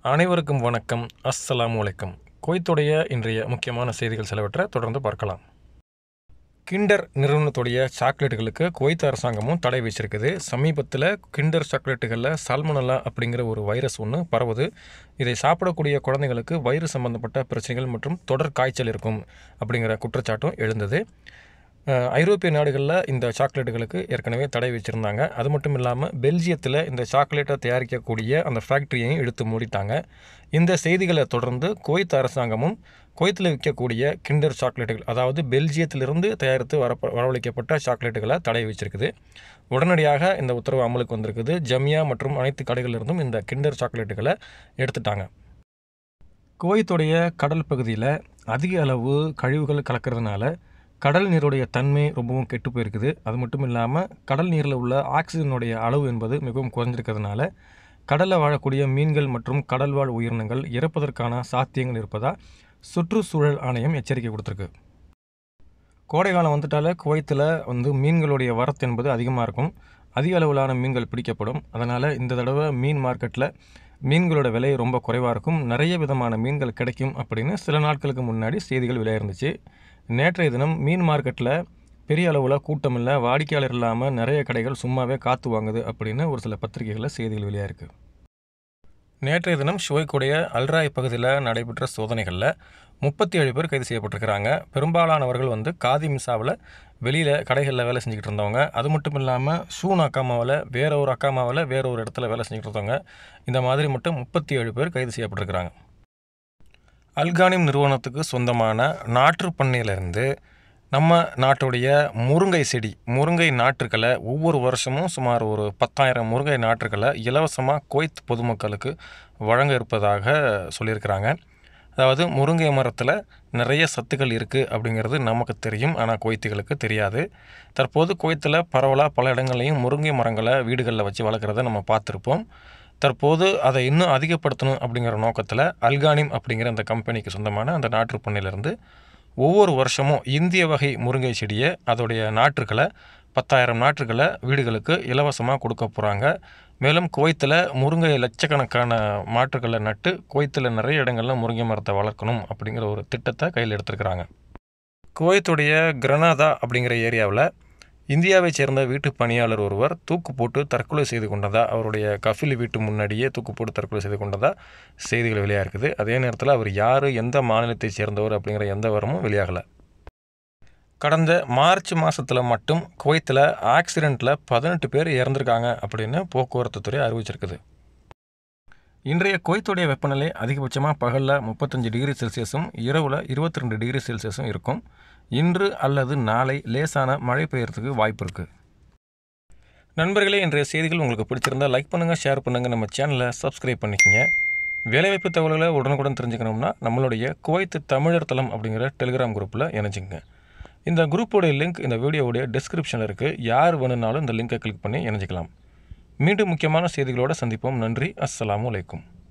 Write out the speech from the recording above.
அனைவருக்கும் வணக்கம் அஸ்ஸலாமு அலைக்கும் குவைத்துடைய இன்றைய முக்கியமான செய்திகள் சிலவற்றை தொடர்ந்து பார்க்கலாம் கிண்டர் நிறுவனத்துடைய சாக்லேட்டுகளுக்கு குவைத் அரசாங்கமும் தடை வச்சிருக்குது சமீபத்தில் கிண்டர் சாக்லேட்டுகளில் சால்மனல்லா அப்படிங்கிற ஒரு வைரஸ் ஒன்று பரவுது இதை சாப்பிடக்கூடிய குழந்தைகளுக்கு வயிறு சம்பந்தப்பட்ட பிரச்சனைகள் மற்றும் தொடர் காய்ச்சல் இருக்கும் அப்படிங்கிற குற்றச்சாட்டும் எழுந்தது அஹ், ஐரோப்பிய நாடுகளில் இந்த சாக்லேட்டுகளுக்கு ஏற்கனவே தடை வச்சுருந்தாங்க அது மட்டும் இல்லாமல் பெல்ஜியத்தில் இந்த சாக்லேட்டை தயாரிக்கக்கூடிய அந்த ஃபேக்ட்ரியையும் இழுத்து மூடிட்டாங்க இந்த செய்திகளை தொடர்ந்து குவைத் அரசாங்கமும் குவைத்தில் விற்கக்கூடிய கிண்டர் சாக்லேட்டுகள் அதாவது பெல்ஜியத்திலிருந்து தயாரித்து வர வரவழைக்கப்பட்ட சாக்லேட்டுகளை தடை வச்சிருக்குது உடனடியாக இந்த உத்தரவு அமலுக்கு வந்திருக்குது ஜமியா மற்றும் அனைத்து கடைகளிலிருந்தும் இந்த கிண்டர் சாக்லேட்டுகளை எடுத்துட்டாங்க குவைத்துடைய கடல் பகுதியில் அதிக அளவு கழிவுகள் கலக்கிறதுனால கடல் நீருடைய தன்மை ரொம்பவும் கெட்டு போயிருக்குது அது மட்டும் இல்லாமல் கடல் நீரில் உள்ள ஆக்சிஜனுடைய அளவு என்பது மிகவும் குறைஞ்சிருக்கிறதுனால கடலில் வாழக்கூடிய மீன்கள் மற்றும் கடல்வாழ் உயிரினங்கள் இறப்பதற்கான சாத்தியங்கள் இருப்பதாக சுற்றுச்சூழல் ஆணையம் எச்சரிக்கை கொடுத்துருக்கு கோடை காலம் வந்துட்டாலே குவைத்தில் வந்து மீன்களுடைய வரத்து என்பது அதிகமாக இருக்கும் அதிக அளவிலான மீன்கள் பிடிக்கப்படும் அதனால் இந்த தடவை மீன் மார்க்கெட்டில் மீன்களோட விலை ரொம்ப குறைவாக இருக்கும் நிறைய விதமான மீன்கள் கிடைக்கும் அப்படின்னு சில நாட்களுக்கு முன்னாடி செய்திகள் வெளியாயிருந்துச்சு நேற்றைய தினம் மீன் மார்க்கெட்டில் பெரிய அளவில் கூட்டம் இல்லை வாடிக்கையாளர் இல்லாமல் நிறைய கடைகள் சும்மாவே காத்து வாங்குது அப்படின்னு ஒரு சில பத்திரிகைகளில் செய்திகள் வெளியாயிருக்கு நேற்றைய தினம் ஷுவைக்குடைய அல்ராய் பகுதியில் நடைபெற்ற சோதனைகளில் முப்பத்தி ஏழு பேர் கைது செய்யப்பட்டிருக்கிறாங்க பெரும்பாலானவர்கள் வந்து காதி மிசாவில் வெளியில் கடைகளில் வேலை செஞ்சுக்கிட்டு இருந்தவங்க அது மட்டும் இல்லாமல் ஷூன் அக்காமாவில் வேற ஒரு அக்காமாவில் வேற ஒரு இடத்துல வேலை செஞ்சுக்கிட்டு இருந்தவங்க இந்த மாதிரி மட்டும் முப்பத்தி ஏழு பேர் கைது செய்யப்பட்டிருக்கிறாங்க அல்கானிம் நிறுவனத்துக்கு சொந்தமான நாற்று பண்ணையிலிருந்து நம்ம நாட்டுடைய முருங்கை செடி முருங்கை நாற்றுக்களை ஒவ்வொரு வருஷமும் சுமார் ஒரு பத்தாயிரம் முருங்கை நாற்றுக்களை இலவசமாக குவைத் பொதுமக்களுக்கு வழங்க இருப்பதாக சொல்லியிருக்கிறாங்க அதாவது முருங்கை மரத்தில் நிறைய சத்துக்கள் இருக்குது அப்படிங்கிறது நமக்கு தெரியும் ஆனால் குவைத்துகளுக்கு தெரியாது தற்போது குவைத்தில் பரவலாக பல இடங்கள்லையும் முருங்கை மரங்களை வீடுகளில் வச்சு வளர்க்குறத நம்ம பார்த்துருப்போம் தற்போது அதை இன்னும் அதிகப்படுத்தணும் அப்படிங்கிற நோக்கத்தில் அல்கானிம் அப்படிங்கிற அந்த கம்பெனிக்கு சொந்தமான அந்த நாற்று பண்ணையிலேருந்து ஒவ்வொரு வருஷமும் இந்திய வகை முருங்கை செடியை அதோடைய நாற்றுக்களை பத்தாயிரம் நாற்றுக்களை வீடுகளுக்கு இலவசமாக கொடுக்க போகிறாங்க மேலும் குவைத்தில் முருங்கை லட்சக்கணக்கான மாற்றுக்களை நட்டு குவைத்தில் நிறைய இடங்களில் முருங்கை மரத்தை வளர்க்கணும் அப்படிங்கிற ஒரு திட்டத்தை கையில் எடுத்திருக்கிறாங்க குவைத்துடைய கிரனாதா அப்படிங்கிற ஏரியாவில் இந்தியாவைச் சேர்ந்த வீட்டு பணியாளர் ஒருவர் தூக்கு போட்டு தற்கொலை செய்து கொண்டதா அவருடைய கஃபில் வீட்டு முன்னாடியே தூக்கு போட்டு தற்கொலை செய்து கொண்டதா செய்திகள் வெளியாக இருக்குது அதே நேரத்தில் அவர் யார் எந்த மாநிலத்தைச் சேர்ந்தவர் அப்படிங்கிற எந்த விவரமும் வெளியாகலை கடந்த மார்ச் மாதத்தில் மட்டும் குவைத்தில் ஆக்சிடெண்ட்டில் பதினெட்டு பேர் இறந்துருக்காங்க அப்படின்னு போக்குவரத்து துறை அறிவிச்சிருக்குது இன்றைய குவைத்துடைய வெப்பநிலை அதிகபட்சமாக பகலில் முப்பத்தஞ்சு டிகிரி செல்சியஸும் இரவில் இருபத்தி ரெண்டு டிகிரி செல்சியஸும் இருக்கும் இன்று அல்லது நாளை லேசான மழை பெய்யறதுக்கு வாய்ப்பு இருக்குது நண்பர்களே இன்றைய செய்திகள் உங்களுக்கு பிடிச்சிருந்தா லைக் பண்ணுங்கள் ஷேர் பண்ணுங்கள் நம்ம சேனலை சப்ஸ்கிரைப் பண்ணிக்கங்க வேலைவாய்ப்பு தகவல்களை உடனுக்குடன் தெரிஞ்சுக்கணும்னா நம்மளுடைய குவைத்து தமிழர் தளம் அப்படிங்கிற டெலிகிராம் குரூப்பில் இணைஞ்சுங்க இந்த குரூப்போடைய லிங்க் இந்த வீடியோவுடைய டிஸ்கிரிப்ஷனில் இருக்குது யார் வேணும்னாலும் இந்த லிங்கை கிளிக் பண்ணி இணைஞ்சிக்கலாம் மீண்டும் முக்கியமான செய்திகளோடு சந்திப்போம் நன்றி அஸ்ஸலாமு அலைக்கும்